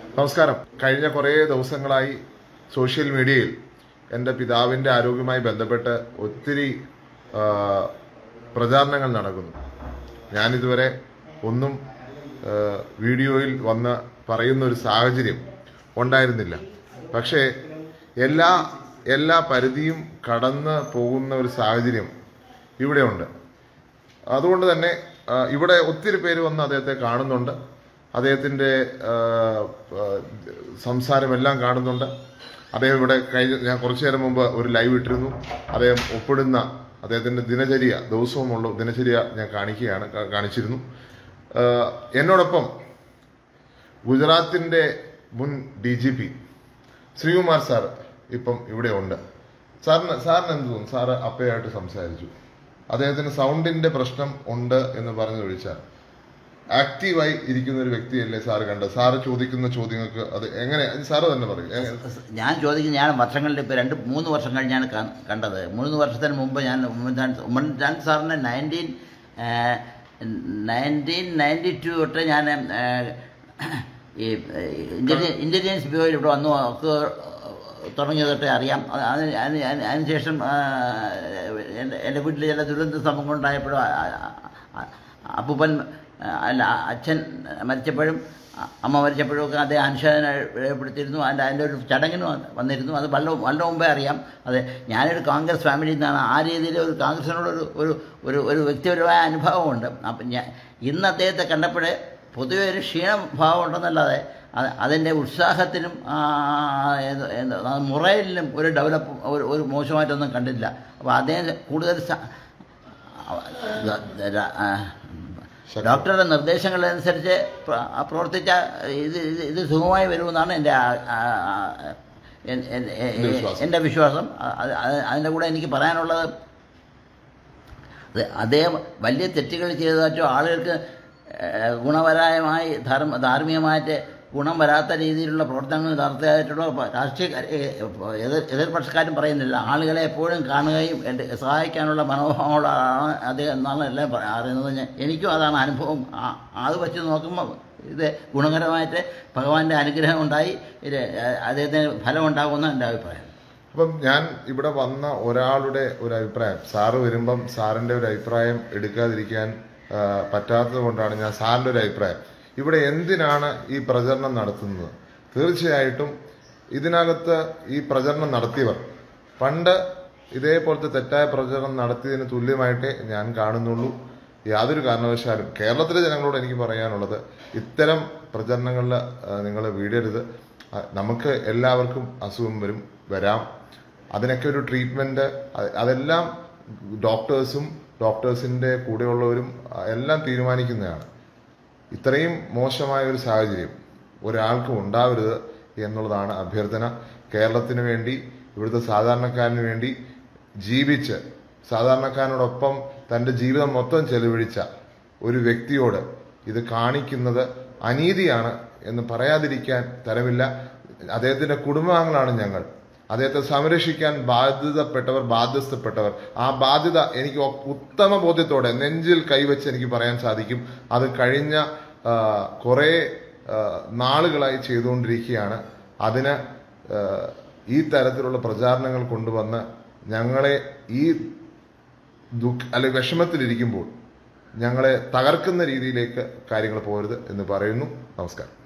നമസ്കാരം കഴിഞ്ഞ കുറേ ദിവസങ്ങളായി സോഷ്യൽ മീഡിയയിൽ എൻ്റെ പിതാവിൻ്റെ ആരോഗ്യവുമായി ബന്ധപ്പെട്ട് ഒത്തിരി ആ, പ്രചാരണങ്ങൾ നടക്കുന്നു ഞാനിതുവരെ ഒന്നും ആ, വീഡിയോയിൽ വന്ന് പറയുന്ന ഒരു സാഹചര്യം ഉണ്ടായിരുന്നില്ല പക്ഷേ എല്ലാ എല്ലാ പരിധിയും കടന്ന് പോകുന്ന ഒരു സാഹചര്യം ഇവിടെയുണ്ട് അതുകൊണ്ട് തന്നെ ആ, ഇവിടെ ഒത്തിരി പേര് വന്ന് അദ്ദേഹത്തെ കാണുന്നുണ്ട് അദ്ദേഹത്തിൻ്റെ ആ, ആ, സംസാരമെല്ലാം കാണുന്നുണ്ട് അദ്ദേഹം ഇവിടെ കഴിഞ്ഞ ഞാൻ കുറച്ചു നേരം മുമ്പ് ഒരു ലൈവ് ഇട്ടിരുന്നു അദ്ദേഹം ഒപ്പിടുന്ന അദ്ദേഹത്തിൻ്റെ ദിനചര്യ ദിവസവുമുള്ള ദിനചര്യ ഞാൻ കാണിക്കുകയാണ് കാ- കാണിച്ചിരുന്നു ആ, എന്നോടൊപ്പം ഗുജറാത്തിൻ്റെ മുൻ D G P Sreekumar sir ഇപ്പം ഇവിടെ ഉണ്ട് സാറിന് സാറിന് എന്ത് തോന്നുന്നു സാറ് അപ്പയായിട്ട് സംസാരിച്ചു അദ്ദേഹത്തിന് സൗണ്ടിന്റെ പ്രശ്നം ഉണ്ട് എന്ന് പറഞ്ഞു ഒഴിച്ചാൽ ആക്റ്റീവായി ഇരിക്കുന്ന ഒരു വ്യക്തിയല്ലേ സാറ് കണ്ടത് സാറ് ചോദിക്കുന്ന ചോദ്യങ്ങൾക്ക് അത് എങ്ങനെ സാറ് തന്നെ പറയും എങ്ങനെ- ഞാൻ ചോദിക്കുന്നത് ഞാൻ വർഷങ്ങളിൽ ഇപ്പോൾ രണ്ട് മൂന്ന് വർഷം കഴിഞ്ഞാണ് ക- കണ്ടത് മൂന്ന് വർഷത്തിന് മുമ്പ് ഞാൻ ഉമ്മൻചാണ്ടി ഉമ്മൻചാണ്ടി സാറിനെ നയൻറ്റീൻ നയൻറ്റീൻ നയൻറ്റി ടു തൊട്ട് ഞാൻ ആ, ഈ ഇന്റലിജൻസ് ഇന്റലിജൻസ് ബ്യൂറോയിൽ ഇവിടെ വന്നു ഒക്കെ തുടങ്ങിയത് തൊട്ടേ അറിയാം അത് അതിന് അതിന് അതിന് അതിനുശേഷം ആ, എൻ്റെ എൻ്റെ വീട്ടിൽ ചില ദുരന്ത സംഭവങ്ങൾ ഉണ്ടായപ്പോഴും ആ, ആ, അപ്പൂപ്പൻ ആ, അല്ല അച്ഛൻ മരിച്ചപ്പോഴും അ- അമ്മ മരിച്ചപ്പോഴും ഒക്കെ അദ്ദേഹം അനുശോചനം രേഖപ്പെടുത്തിയിരുന്നു അതിൻ്റെ അതിൻ്റെ ഒരു ചടങ്ങിന് വന്ന് വന്നിരുന്നു അത് വല്ല വല്ല മുമ്പേ അറിയാം അതെ ഞാനൊരു കോൺഗ്രസ് ഫാമിലിയിൽ നിന്നാണ് ആ രീതിയിൽ ഒരു കോൺഗ്രസിനോടൊരു ഒരു ഒരു ഒരു വ്യക്തിപരമായ അനുഭവമുണ്ട് അപ്പം ഞാൻ ഇന്ന് അദ്ദേഹത്തെ കണ്ടപ്പോഴേ പൊതുവെ ഒരു ക്ഷീണഭാവം ഉണ്ടെന്നല്ലാതെ അത് അതിൻ്റെ ഉത്സാഹത്തിനും ആ, ഏത് എന്ത് ആ മുറയിലും ഒരു ഡെവലപ്പ് ഒരു ഒരു മോശമായിട്ടൊന്നും കണ്ടില്ല അപ്പോൾ അദ്ദേഹം കൂടുതൽ സ- ആ, ഡോക്ടറുടെ നിർദ്ദേശങ്ങളനുസരിച്ച് പ്ര- പ്രവർത്തിച്ച ഇത് ഇത് ഇത് സുഖമായി വരുമെന്നാണ് എൻ്റെ ആ- ആ- ആ- എൻ- എൻ- എ- എൻ്റെ വിശ്വാസം. എൻ്റെ വിശ്വാസം അത് അത് അതിൻ്റെ കൂടെ എനിക്ക് പറയാനുള്ളത് അത് അദ്ദേഹം വലിയ തെറ്റുകൾ ചെയ്തതായിട്ടോ ആളുകൾക്ക് ഏഹ്, ഗുണപരമായി ധർമ്മ ധാർമ്മികമായിട്ട് ഗുണം വരാത്ത രീതിയിലുള്ള പ്രവർത്തനങ്ങൾ നടത്തിയതായിട്ടുള്ള രാഷ്ട്രീയ എതിർ എതിർപക്ഷക്കാരും പറയുന്നില്ല ആളുകളെ എപ്പോഴും കാണുകയും എൻ്റെ സഹായിക്കാനുള്ള മനോഭാവമുള്ളതാണ് അദ്ദേഹം എന്നാണ് എല്ലാം പ- അറിയുന്നത് ഞാൻ എനിക്കും അതാണ് അനുഭവം ആ- അത് വെച്ച് നോക്കുമ്പോൾ ഇത് ഗുണകരമായിട്ട് ഭഗവാന്റെ അനുഗ്രഹം ഉണ്ടായി ഇത് അദ്ദേഹത്തിന് ഫലം ഉണ്ടാകുമെന്നാണ് എൻ്റെ അഭിപ്രായം അപ്പം ഞാൻ ഇവിടെ വന്ന ഒരാളുടെ ഒരു അഭിപ്രായം സാറ് വരുമ്പം സാറിന്റെ ഒരു അഭിപ്രായം എടുക്കാതിരിക്കാൻ ആ, പറ്റാത്തത് കൊണ്ടാണ് ഞാൻ സാറിന്റെ ഒരു അഭിപ്രായം ഇവിടെ എന്തിനാണ് ഈ പ്രചരണം നടത്തുന്നത് തീർച്ചയായിട്ടും ഇതിനകത്ത് ഈ പ്രചരണം നടത്തിയവർ പണ്ട് ഇതേപോലത്തെ തെറ്റായ പ്രചരണം നടത്തിയതിന് തുല്യമായിട്ടേ ഞാൻ കാണുന്നുള്ളൂ യാതൊരു കാരണവശാലും കേരളത്തിലെ ജനങ്ങളോട് എനിക്ക് പറയാനുള്ളത് ഇത്തരം പ്രചരണങ്ങളിൽ നിങ്ങൾ വീടരുത് ആ, നമുക്ക് എല്ലാവർക്കും അസുഖം വരും വരാം അതിനൊക്കെ ഒരു ട്രീറ്റ്മെന്റ് അ- അതെല്ലാം ഡോക്ടേഴ്സും ഡോക്ടേഴ്സിന്റെ കൂടെയുള്ളവരും ആ, എല്ലാം തീരുമാനിക്കുന്നതാണ് ഇത്രയും മോശമായ ഒരു സാഹചര്യം ഒരാൾക്കും ഉണ്ടാവരുത് എന്നുള്ളതാണ് അഭ്യർത്ഥന കേരളത്തിന് വേണ്ടി ഇവിടുത്തെ സാധാരണക്കാരന് വേണ്ടി ജീവിച്ച് സാധാരണക്കാരനോടൊപ്പം തന്റെ ജീവിതം മൊത്തം ചെലവഴിച്ച ഒരു വ്യക്തിയോട് ഇത് കാണിക്കുന്നത് അനീതിയാണ് എന്ന് പറയാതിരിക്കാൻ തരമില്ല അദ്ദേഹത്തിന്റെ കുടുംബാംഗങ്ങളാണ് ഞങ്ങൾ അദ്ദേഹത്തെ സംരക്ഷിക്കാൻ ബാധ്യതപ്പെട്ടവർ ബാധ്യസ്ഥപ്പെട്ടവർ ആ ബാധ്യത എനിക്ക് ഒ- ഉത്തമ ബോധ്യത്തോടെ നെഞ്ചിൽ കൈവച്ച് എനിക്ക് പറയാൻ സാധിക്കും അത് കഴിഞ്ഞ ആ, കുറേ ആ, നാളുകളായി ചെയ്തുകൊണ്ടിരിക്കുകയാണ് അതിന് ആ, ഈ തരത്തിലുള്ള പ്രചാരണങ്ങൾ കൊണ്ടുവന്ന് ഞങ്ങളെ ഈ ദുഃഖ അല്ലെങ്കിൽ വിഷമത്തിലിരിക്കുമ്പോൾ ഞങ്ങളെ തകർക്കുന്ന രീതിയിലേക്ക് കാര്യങ്ങൾ പോകരുത് എന്ന് പറയുന്നു നമസ്കാരം